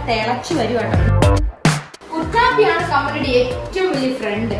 തിളച്ചു വരും കേട്ടോ കുട്ടാപ്പിയാണ് കമ്പനിയുടെ ഏറ്റവും വലിയ ഫ്രണ്ട്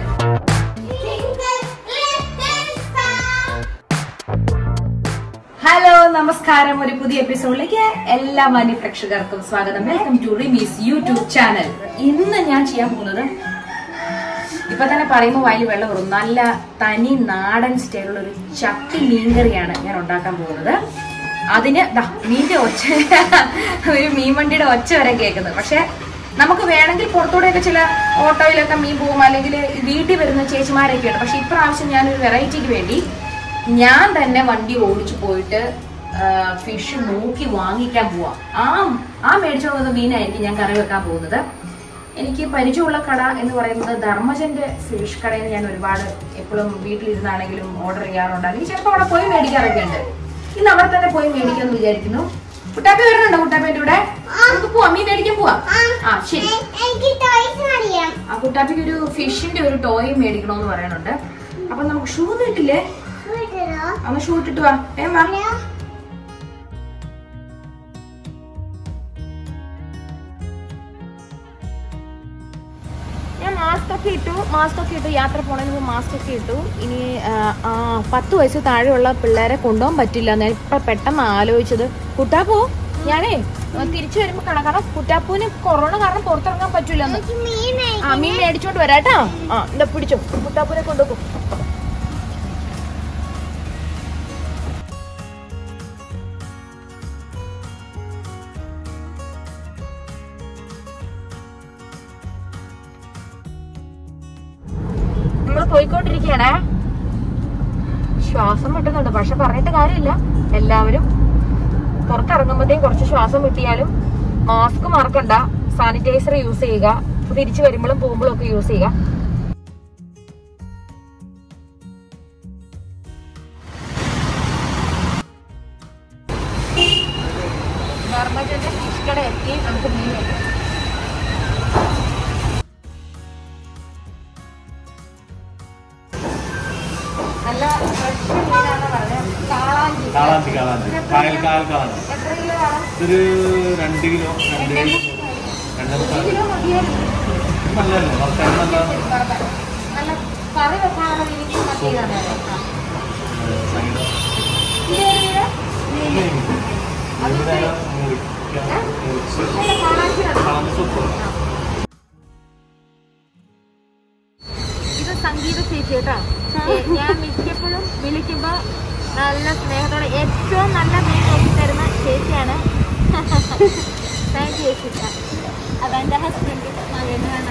ഹലോ നമസ്കാരം ഒരു പുതിയ എപ്പിസോഡിലേക്ക് എല്ലാ മാന്യ പ്രേക്ഷകർക്കും സ്വാഗതം welcome to Remees YouTube channel ഇന്ന് ഞാൻ ചെയ്യാൻ പോകുന്നത് ഇപ്പൊ തന്നെ പറയുമ്പോൾ വായിൽ വെള്ളം വരും നല്ല തനി നാടൻ സ്റ്റൈലുള്ള ഒരു ചട്ടി മീൻകറിയാണ് ഞാൻ ഉണ്ടാക്കാൻ പോകുന്നത് അതിന് ദാ മീന്റെ ഒച്ച ഒരു മീൻ വണ്ടിയുടെ ഒച്ച വരെ കേൾക്കുന്നത് പക്ഷെ നമുക്ക് വേണമെങ്കിൽ പുറത്തൂടെയൊക്കെ ചില ഓട്ടോയിലൊക്കെ മീൻ പോകും അല്ലെങ്കിൽ വീട്ടിൽ വരുന്ന ചേച്ചിമാരൊക്കെ ഉണ്ട് പക്ഷെ ഇപ്രാവശ്യം ഞാനൊരു വെറൈറ്റിക്ക് വേണ്ടി ഞാൻ തന്നെ വണ്ടി ഓടിച്ചു പോയിട്ട് ഫിഷ് നോക്കി വാങ്ങിക്കാൻ പോവാം ആ ആ മേടിച്ചോണ്ട് വന്ന മീനായിരിക്കും ഞാൻ കറി വെക്കാൻ പോകുന്നത് എനിക്ക് പരിചയമുള്ള കട എന്ന് പറയുന്നത് ധർമ്മജന്റെ ഫിഷ് കടയിൽ ഞാൻ ഒരുപാട് എപ്പോഴും വീട്ടിലിരുന്നാണെങ്കിലും ഓർഡർ ചെയ്യാറുണ്ട് അല്ലെങ്കിൽ ചിലപ്പോൾ അവിടെ പോയി മേടിക്കാറൊക്കെ ഉണ്ട് ഇന്ന് അവിടെ തന്നെ പോയി മേടിക്കാന്ന് വിചാരിക്കുന്നു കുട്ടാപ്പി വരുന്നുണ്ടോ കുട്ടാപ്പിന്റെ കൂടെ നമുക്ക് പോവാം മീൻ മേടിക്കാൻ പോവാം ആ ശരി എനിക്ക് ടോയ്സ് അറിയാം ആ കുട്ടാപ്പിക്ക് ഒരു ഫിഷിന്റെ ഒരു ടോയ് മേടിക്കണമെന്ന് പറയുന്നുണ്ട് അപ്പൊ നമുക്ക് ഷൂ കിട്ടില്ലേ വീട്ടിലോ അന്ന് ഷൂ ഇട്ടിട്ട് വാ വേം വാ ഞാൻ മാസ്ക് ഒക്കെ ഇട്ടു മാസ്ക് ഒക്കെ ഇട്ടു യാത്ര പോണതിന് മുമ്പ് മാസ്ക് ഒക്കെ ഇട്ടു ഇനി ആ, ആ, പത്ത് വയസ്സ് താഴെയുള്ള പിള്ളേരെ കൊണ്ടുപോകാൻ പറ്റില്ല ഞാൻ ഇപ്പൊ പെട്ടെന്ന് ആലോചിച്ചത് കുട്ടാപ്പൂ ഞാനേ ആ, തിരിച്ചു വരുമ്പോ കാണാം കാരണം കുട്ടാപ്പൂന് കൊറോണ കാരണം പുറത്തിറങ്ങാൻ പറ്റില്ല എനിക്ക് മീൻ ആ മീൻ മേടിച്ചോണ്ട് വരാട്ടാ ആ എന്താ പിടിച്ചോ കുട്ടാപ്പൂനെ കൊണ്ടുപോകും നമ്മൾ പോയിക്കൊണ്ടിരിക്കുകയാണേ ശ്വാസം വിട്ടുന്നുണ്ട് പക്ഷെ പറഞ്ഞിട്ട് കാര്യമില്ല എല്ലാവരും പുറത്തിറങ്ങുമ്പോഴത്തേക്കും കുറച്ച് ശ്വാസം വിട്ടിയാലും മാസ്ക് മറക്കണ്ട സാനിറ്റൈസർ യൂസ് ചെയ്യുക തിരിച്ചു വരുമ്പോഴും പോകുമ്പോഴും ഒക്കെ യൂസ് ചെയ്യുക ധർമ്മജന്റെ ഫിഷ് കട എത്തി നമുക്ക് മീൻ വെക്കാം നല്ല ഫ്രഷ് മീനാണ് പറഞ്ഞത് കാളാഞ്ചി കാളാഞ്ചി കാളാഞ്ചി കായൽ കായൽ കാളാഞ്ചി എത്ര കിലോ വേണം ഇതൊരു രണ്ട് കിലോ രണ്ട് രണ്ട് മുക്കാൽ കിലോ മതിയായിരുന്നു ഇത് നല്ലതല്ലേ വർത്തമാനം നല്ല നല്ല കറി വെക്കാനുള്ള രീതിക്ക് മതിയതാണ് സംഗീതം ഇവിടെ മുറിക്കാം മുറിച്ച് കളന്ന് സൂപ്പ് ഇത് സംഗീത ചേച്ചി കേട്ടോ ഞാൻ മിക്കപ്പോഴും വിളിക്കുമ്പോ നല്ല സ്നേഹത്തോടെ ഏറ്റവും നല്ല മീൻ നോക്കി തരുന്ന ചേച്ചിയാണ് താങ്ക് യു ചേച്ചി അതെന്റെ ഹസ്ബൻഡ് മകനാണ്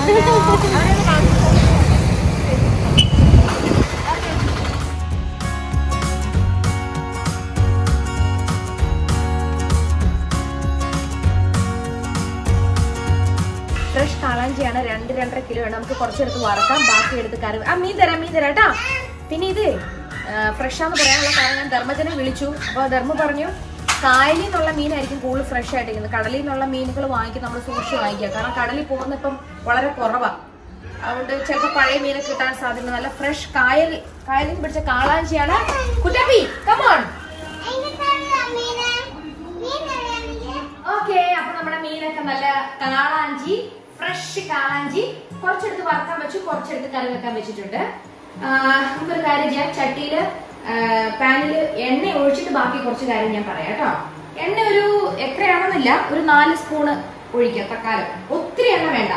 ഫ്രഷ് കാളാഞ്ചിയാണ് രണ്ട് രണ്ടര കിലോ ആണ് നമുക്ക് കുറച്ചെടുത്ത് വറക്കാം ബാക്കി എടുത്ത് കറി ആ മീൻ തരാം മീൻ തരാം കേട്ടാ പിന്നെ ഇത് ഫ്രഷ് ആണെന്ന് പറയാനുള്ള കാരണം ഞാൻ ധർമ്മജനെ വിളിച്ചു അപ്പൊ ധർമ്മ പറഞ്ഞു കായലിൽ നിന്നുള്ള മീനായിരിക്കും കൂടുതൽ ഫ്രഷ് ആയിട്ടിരിക്കുന്നത് കടലിൽ നിന്നുള്ള മീനുകൾ വാങ്ങിക്കും നമ്മൾ സൂക്ഷിച്ച് വാങ്ങിക്കുക കാരണം കടലിൽ പോകുന്ന ഇപ്പം വളരെ കുറവാണ് അതുകൊണ്ട് ചിലപ്പോൾ പഴയ മീനൊക്കെ കിട്ടാൻ സാധ്യത നല്ല ഫ്രഷ് കായൽ കായലിൽ നിന്ന് പിടിച്ച കാളാഞ്ചിയാണ് കുട്ടാപ്പി കമോൺ എനിക്ക് തരാം മീന് മീൻ തരാം എനിക്ക് ഓക്കെ അപ്പൊ നമ്മുടെ മീനൊക്കെ നല്ല കാളാഞ്ചി ഫ്രഷ് കാളാഞ്ചി കുറച്ചെടുത്ത് വറുക്കാൻ വെച്ചു കുറച്ചെടുത്ത് കറി വെക്കാൻ വെച്ചിട്ടുണ്ട് ആ, നമുക്കൊരു കാര്യം ചെയ്യാം ചട്ടിയില് പാനില് എണ്ണ ഒഴിച്ചിട്ട് ബാക്കി കുറച്ച് കാര്യം ഞാൻ പറയാം കേട്ടോ എണ്ണ ഒരു എത്രയാണെന്നില്ല ഒരു നാല് സ്പൂണ് ഒഴിക്കാം തക്കാലം ഒത്തിരി എണ്ണ വേണ്ട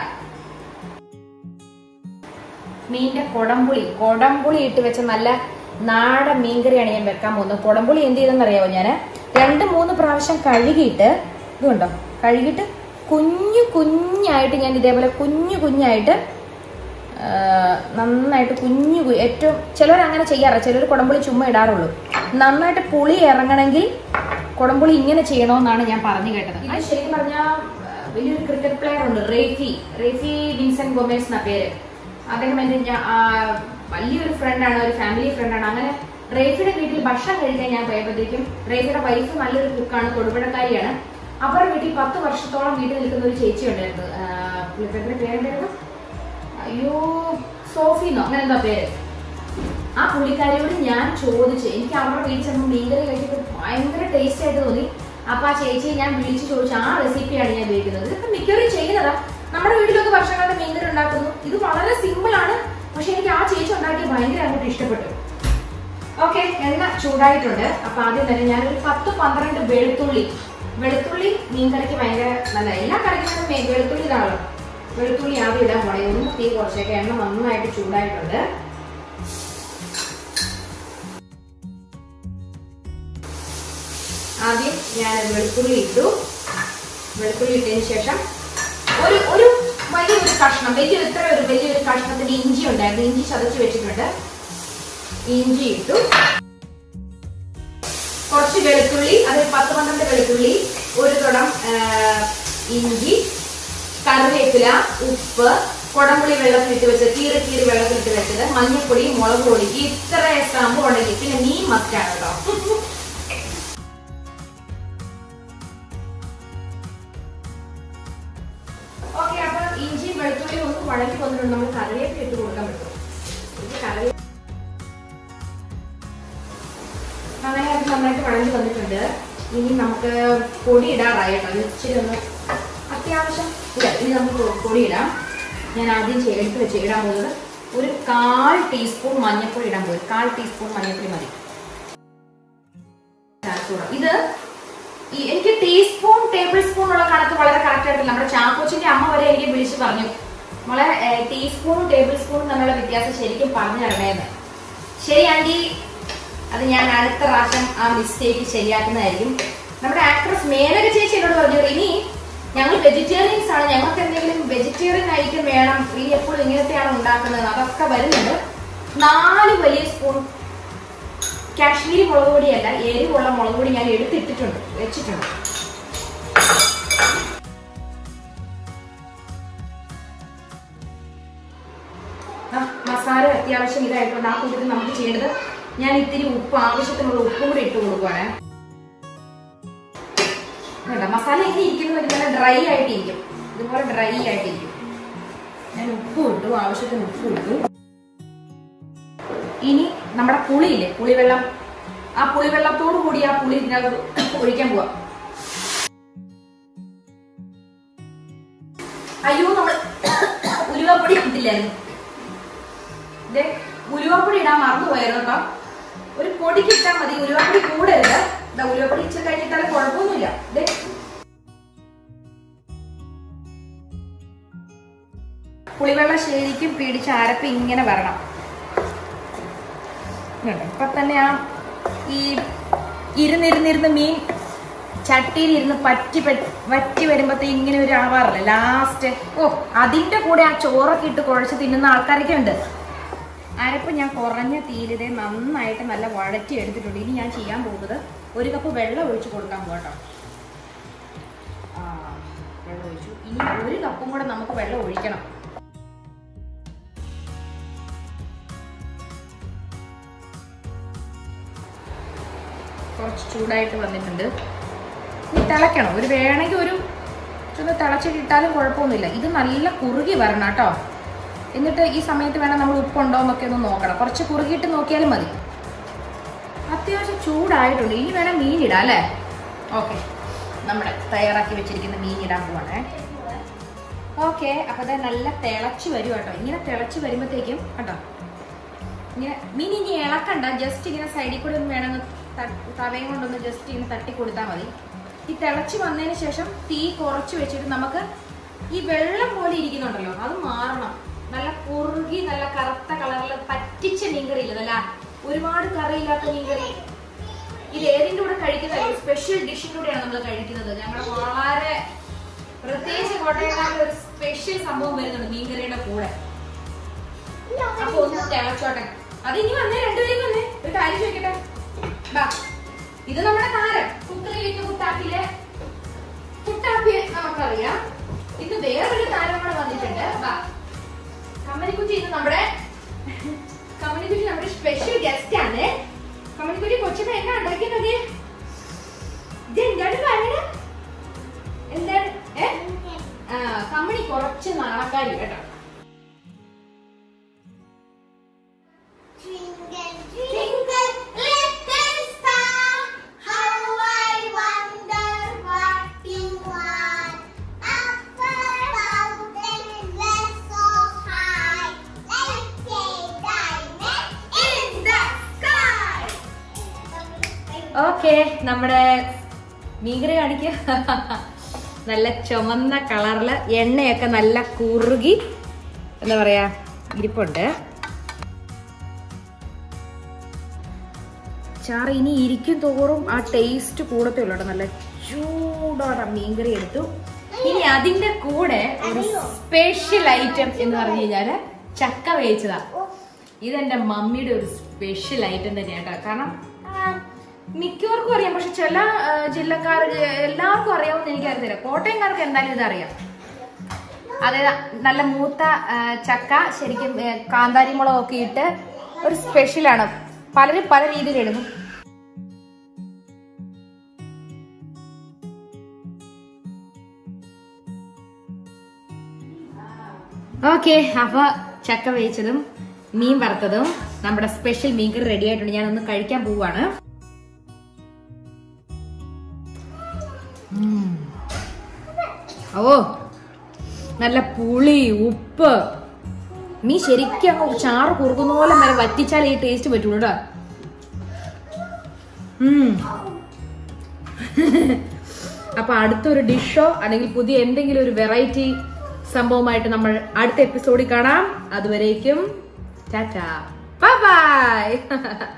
മീനിന്റെ കൊടംപുളി കൊടംപുളി ഇട്ട് വെച്ച നല്ല നാടൻ മീൻകറിയാണ് ഞാൻ വെക്കാൻ പോകുന്നത് കൊടംപുളി എന്ത് ചെയ്തെന്ന് അറിയാമോ ഞാൻ രണ്ട് മൂന്ന് പ്രാവശ്യം കഴുകിയിട്ട് ഇതുണ്ടോ കഴുകിയിട്ട് കുഞ്ഞു കുഞ്ഞായിട്ട് ഞാൻ ഇതേപോലെ കുഞ്ഞു കുഞ്ഞായിട്ട് ആ, നന്നായിട്ട് കുഞ്ഞു കു- ഏറ്റവും ചിലർ അങ്ങനെ ചെയ്യാറില്ല ചിലർ കുടംപുളി ചുമ്മാ ഇടാറുള്ളൂ നന്നായിട്ട് പുളി ഇറങ്ങണമെങ്കിൽ കുടംപുളി ഇങ്ങനെ ചെയ്യണമെന്നാണ് ഞാൻ പറഞ്ഞു കേട്ടത് ഇത് ശരിക്കും പറഞ്ഞാൽ വലിയൊരു ക്രിക്കറ്റ് പ്ലെയർ ഉണ്ട് റേഫി റേഫി വിൻസെന്റ് ഗോമേസ് എന്ന പേര് അദ്ദേഹം എന്റെ ഞാ- ആ, വലിയൊരു ഫ്രണ്ടാണ് ഒരു ഫാമിലി ഫ്രണ്ടാണ് അങ്ങനെ റേഫിയുടെ വീട്ടിൽ ഭക്ഷണം കഴിക്കാൻ ഞാൻ പോയപ്പോഴത്തേക്കും റേഫിയുടെ വൈഫ് നല്ലൊരു കുക്കാണ് തൊടുപുഴക്കാരിയാണ് അവരുടെ വീട്ടിൽ പത്ത് വർഷത്തോളം വീട്ടിൽ നിൽക്കുന്ന ഒരു ചേച്ചി ഉണ്ടായിരുന്നു ആ, പുള്ളിക്കാരുടെ പേരെന്തായിരുന്നു അയ്യോ സോഫിന്നോ അങ്ങനെ എന്താ പേര് ആ പുള്ളിക്കാരിയോട് ഞാൻ ചോദിച്ചു എനിക്ക് അവരുടെ വീട്ടിൽ ചെന്ന് മീൻകറി കഴിച്ചിട്ട് ഭയങ്കര ടേസ്റ്റ് ആയിട്ട് തോന്നി അപ്പൊ ആ ചേച്ചിയെ ഞാൻ വിളിച്ചു ചോദിച്ചു ആ റെസിപ്പിയാണ് ഞാൻ ഉപയോഗിക്കുന്നത് ഇതിപ്പോ മിക്കവരും ചെയ്യുന്നതാ നമ്മുടെ വീട്ടിലൊക്കെ വർഷങ്ങളുടെ മീൻകറി ഉണ്ടാക്കുന്നു ഇത് വളരെ സിമ്പിൾ ആണ് പക്ഷെ എനിക്ക് ആ ചേച്ചി ഉണ്ടാക്കി ഭയങ്കര അങ്ങോട്ട് ഇഷ്ടപ്പെട്ടു ഓക്കെ എണ്ണ ചൂടായിട്ടുണ്ട് അപ്പൊ ആദ്യം തന്നെ ഞാൻ ഒരു പത്ത് പന്ത്രണ്ട് വെളുത്തുള്ളി വെളുത്തുള്ളി മീൻകറിക്ക് ഭയങ്കര നല്ല എല്ലാ കറിക്കും മേ- വെളുത്തുള്ളി ഇതാണല്ലോ വെളുത്തുള്ളി ആദ്യം ഇടാൻ പോണേ ഒന്ന് തീ കുറച്ചേക്ക് എണ്ണ നന്നായിട്ട് ചൂടായിട്ടുണ്ട് ആദ്യം ഞാൻ വെളുത്തുള്ളി ഇട്ടു വെളുത്തുള്ളി ഇട്ടതിന് ശേഷം ഒരു ഒരു വലിയൊരു കഷ്ണം വലിയൊരു ഇത്ര ഒരു വലിയൊരു കഷ്ണത്തിന്റെ ഇഞ്ചി ഉണ്ടായിരുന്നു ഇഞ്ചി ചതച്ച് വെച്ചിട്ടുണ്ട് ഇഞ്ചി ഇട്ടു കുറച്ച് വെളുത്തുള്ളി അത് പത്ത് പന്ത്രണ്ട് വെളുത്തുള്ളി ഒരു തുടം ആ, ഇഞ്ചി കറിവേപ്പില ഉപ്പ് കുടംപുളി വെള്ളത്തിലിട്ട് വെച്ചത് കീറി കീറി വെള്ളത്തിലിട്ട് വെച്ചത് മഞ്ഞൾപ്പൊടി മുളക് പൊടി ഇത്ര സംഭവം ഉണ്ടെങ്കിൽ പിന്നെ മീൻ മസ്റ്റാണ് കേട്ടോ ഓക്കെ അപ്പൊ ഇഞ്ചി വെളുത്തുള്ളി ഒന്ന് വഴക്കി വന്നിട്ടുണ്ട് നമ്മൾ കറിവേപ്പില ഇട്ട് കൊടുക്കാൻ പറ്റും ഇത് കറിവേ അങ്ങനെ അത് നന്നായിട്ട് വഴഞ്ഞു വന്നിട്ടുണ്ട് ഇനി നമുക്ക് പൊടി ഇടാറായി കേട്ടോ ഇത് ഇച്ചിരി ഒന്ന് അത്യാവശ്യം ഇല്ല ഇനി നമുക്ക് പൊടി ഇടാം ഞാൻ ആദ്യം ചെ- എടുത്ത് വെച്ച് ഇടാൻ പോകുന്നത് ഒരു കാൽ ടീസ്പൂൺ മഞ്ഞൾപ്പൊടി ഇടാൻ പോകും കാൽ ടീസ്പൂൺ മഞ്ഞൾപ്പൊടി മതി ചാച്ചൂടാം. ഇത് ഈ എനിക്ക് ടീസ്പൂൺ ടേബിൾ സ്പൂൺ ഉള്ള കണക്ക് വളരെ കറക്റ്റ് ആയിട്ടില്ല നമ്മുടെ ചാക്കോച്ചിന്റെ അമ്മ വരെ എനിക്ക് വിളിച്ച് പറഞ്ഞു മോളെ ടീസ്പൂണും ടേബിൾ സ്പൂണും തമ്മിലുള്ള വ്യത്യാസം ശരിക്കും പറഞ്ഞു തരണേന്ന് ശരി ആന്റി അത് ഞാൻ അടുത്ത പ്രാവശ്യം ആ മിസ്റ്റേക്ക് ശരിയാക്കുന്നതായിരിക്കും നമ്മുടെ ആക്ട്രസ് മേനക ചേച്ചി എന്നോട് പറഞ്ഞു ഇനി ഞങ്ങൾ വെജിറ്റേറിയൻസ് ആണ് ഞങ്ങൾക്ക് എന്തെങ്കിലും വെജിറ്റേറിയൻ ഐറ്റം വേണം ഈ എപ്പോഴും ഇങ്ങനത്തെയാണ് ഉണ്ടാക്കുന്നത് അതൊക്കെ വരുന്നുണ്ട് നാല് വലിയ സ്പൂൺ കാശ്മീരി മുളക് പൊടിയല്ല എരിവുള്ള മുളക് പൊടി ഞാൻ എടുത്തിട്ടിട്ടുണ്ട് വെച്ചിട്ടുണ്ട് ആ, മസാല അത്യാവശ്യം ഇതായിട്ടുണ്ട് ആ കൂട്ടത്തിൽ നമുക്ക് ചെയ്യേണ്ടത് ഞാൻ ഇത്തിരി ഉപ്പ് ആവശ്യത്തിനുള്ള ഉപ്പും കൂടി ഇട്ട് കൊടുക്കുവാണ് വേണ്ട മസാല എങ്ങനെ ഇരിക്കുന്നു ഒരു നല്ല ഡ്രൈ ആയിട്ടിരിക്കും ഇതുപോലെ ഡ്രൈ ആയിട്ടിരിക്കും ഞാൻ ഉപ്പ് ഇട്ടു ആവശ്യത്തിന് ഉപ്പ് ഇട്ടു ഇനി നമ്മുടെ പുളിയില്ലേ പുളിവെള്ളം ആ പുളിവെള്ളത്തോടു കൂടി ആ പുളി ഇതിനകത്ത് ഒഴിക്കാൻ പോവാം അയ്യോ നമ്മൾ ഉലുവാപ്പൊടി ഇട്ടില്ലായിരുന്നു ദേ, ഉലുവാപ്പൊടി ഇടാൻ മറന്നുപോയായിരുന്നു കേട്ടോ ഒരു പൊടിക്ക് ഇട്ടാൽ മതി ഉലുവാപ്പൊടി കൂടരുത് ഇതാ ഉലുവാപ്പൊടി ഇച്ചിരി കഴിഞ്ഞിട്ടാലും കുഴപ്പമൊന്നുമില്ല ദേ. പുളിവെള്ളം ശരിക്കും പിടിച്ച് അരപ്പ് ഇങ്ങനെ വരണം കണ്ടോ? ഇപ്പൊ തന്നെ ആ ഈ ഇരുന്നിരുന്നിരുന്ന് മീൻ ചട്ടിയിൽ ഇരുന്ന് പറ്റി പറ്റി വറ്റി വരുമ്പത്തെ ഇങ്ങനെ ഒരു ആവാറില്ല ലാസ്റ്റ് ഓ അതിന്റെ കൂടെ ആ ചോറൊക്കെ ഇട്ട് കുഴച്ച് തിന്നുന്ന ആൾക്കാരൊക്കെ ഉണ്ട് അരപ്പ് ഞാൻ കുറഞ്ഞ തീയിലിതേ നന്നായിട്ട് നല്ല വഴറ്റി എടുത്തിട്ടുണ്ട് ഇനി ഞാൻ ചെയ്യാൻ പോകുന്നത് ഒരു കപ്പ് വെള്ളം ഒഴിച്ച് കൊടുക്കാൻ പോകട്ടോ ആ വെള്ളം ഒഴിച്ചു ഇനി ഒരു കപ്പും കൂടെ നമുക്ക് വെള്ളം ഒഴിക്കണം കുറച്ച് ചൂടായിട്ട് വന്നിട്ടുണ്ട് ഇനി തിളയ്ക്കണം ഒരു വേണമെങ്കിൽ ഒരു ഒന്ന് തിളച്ചിട്ടിട്ടാലും കുഴപ്പമൊന്നുമില്ല ഇത് നല്ല കുറുകി വരണം കേട്ടോ എന്നിട്ട് ഈ സമയത്ത് വേണം നമ്മൾ ഉപ്പുണ്ടോ എന്നൊക്കെ ഒന്ന് നോക്കണം കുറച്ച് കുറുകിയിട്ട് നോക്കിയാലും മതി അത്യാവശ്യം ചൂടായിട്ടുണ്ട് ഇനി വേണം മീൻ ഇടാം അല്ലേ ഓക്കെ നമ്മുടെ തയ്യാറാക്കി വെച്ചിരിക്കുന്ന മീൻ ഇടാൻ പോവാണേ ഓക്കെ അപ്പൊ അത് നല്ല തിളച്ച് വരും കേട്ടോ ഇങ്ങനെ തിളച്ച് വരുമ്പോഴത്തേക്കും കേട്ടോ ഇങ്ങനെ മീൻ ഇനി ഇളക്കണ്ട ജസ്റ്റ് ഇങ്ങനെ സൈഡിൽ കൂടെ ഒന്ന് വേണമെങ്കിൽ ത- തവയും കൊണ്ടൊന്ന് ജസ്റ്റ് ഇങ്ങനെ തട്ടി കൊടുത്താൽ മതി ഈ തിളച്ച് വന്നതിന് ശേഷം തീ കുറച്ച് വെച്ചിട്ട് നമുക്ക് ഈ വെള്ളം പോലെ ഇരിക്കുന്നുണ്ടല്ലോ അത് മാറണം നല്ല കുറുകി നല്ല കറുത്ത കളറിൽ പറ്റിച്ച മീൻകറി ഇല്ല നല്ല ഒരുപാട് കറിയില്ലാത്ത മീൻകറി ഇത് ഏതിന്റെ കൂടെ കഴിക്കുന്ന സ്പെഷ്യൽ ഡിഷിന്റെ കൂടെയാണ് നമ്മൾ കഴിക്കുന്നത് ഞങ്ങൾ വളരെ പ്രത്യേകിച്ച് കോട്ടയക്കാരുടെ ഒരു സ്പെഷ്യൽ സംഭവം വരുന്നുണ്ട് മീൻകറിയുടെ കൂടെ അപ്പൊ ഒന്ന് തിളച്ചോട്ടെ അത് ഇനി വന്നേ രണ്ടുപേരും വന്നേ ഒരു കാര്യം ചോദിക്കട്ടെ ബാ ഇത് നമ്മുടെ താരം കുക്കറിലേക്ക് കുട്ടാപ്പിയിലെ കുട്ടാപ്പി നമുക്കറിയാം ഇത് വേറൊരു താരം കൂടെ വന്നിട്ടുണ്ട് ബാ കമ്മനിക്കുട്ടി ഇത് നമ്മുടെ കമ്മനിക്കുട്ടി നമ്മുടെ സ്പെഷ്യൽ ഗസ്റ്റ് ആണ് കമ്മനിക്കുട്ടി കൊച്ചിനെ എന്നാ ഉണ്ടാക്കിയത് ഇത് എന്താണ് പറയണേ എന്താണ് ഏ ആ കമ്മണി കുറച്ച് നാളക്കാരി കേട്ടോ Twinkle, twinkle, little star, how I wonder okay നമ്മുടെ മീൻകറി കാണിക്ക നല്ല ചുമന്ന കളറില് എണ്ണയൊക്കെ നല്ല കുറുകി എന്താ പറയാ ഇരിപ്പുണ്ട് ചാറ് ഇനി ഇരിക്കും തോറും ആ ടേസ്റ്റ് കൂടത്തേ ഉള്ളൂ കേട്ടോ നല്ല ചൂടോടെ മീൻകറി എടുത്തു ഇനി അതിന്റെ കൂടെ ഒരു സ്പെഷ്യൽ ഐറ്റം എന്ന് പറഞ്ഞു കഴിഞ്ഞാല് ചക്ക വേവിച്ചതാ ഇതെന്റെ മമ്മിയുടെ ഒരു സ്പെഷ്യൽ ഐറ്റം തന്നെയാണ് കേട്ടോ കാരണം ആ, മിക്കവർക്കും അറിയാം പക്ഷെ ചില ആ, ജില്ലക്കാർ എല്ലാവർക്കും അറിയാമെന്ന് എനിക്കറിയത്തില്ല കോട്ടയംകാർക്ക് എന്തായാലും ഇതറിയാം അതായത് നല്ല മൂത്ത ആ, ചക്ക ശരിക്കും ഏ, കാന്താരി മുളകൊക്കെ ഇട്ട് ഒരു സ്പെഷ്യലാണ് പലരും പല രീതിയിൽ എടുക്കും ഓക്കെ അപ്പൊ ചക്ക വേവിച്ചതും മീൻ വറുത്തതും നമ്മുടെ സ്പെഷ്യൽ മീൻ കറി റെഡി ആയിട്ടുണ്ട് ഞാൻ ഒന്ന് കഴിക്കാൻ പോവാണ് ഉം. ഓ നല്ല പുളി ഉപ്പ് മീൻ ശരിക്കും അങ്ങ് ചാറ് കുറുക്കുന്ന പോലെ വരെ വറ്റിച്ചാൽ ഈ ടേസ്റ്റ് പറ്റുള്ളൂ കേട്ടോ ഉം. അപ്പൊ അടുത്തൊരു ഡിഷോ അല്ലെങ്കിൽ പുതിയ എന്തെങ്കിലും ഒരു വെറൈറ്റി സംഭവമായിട്ട് നമ്മൾ അടുത്ത എപ്പിസോഡിൽ കാണാം അതുവരേക്കും ടാറ്റാ ബൈ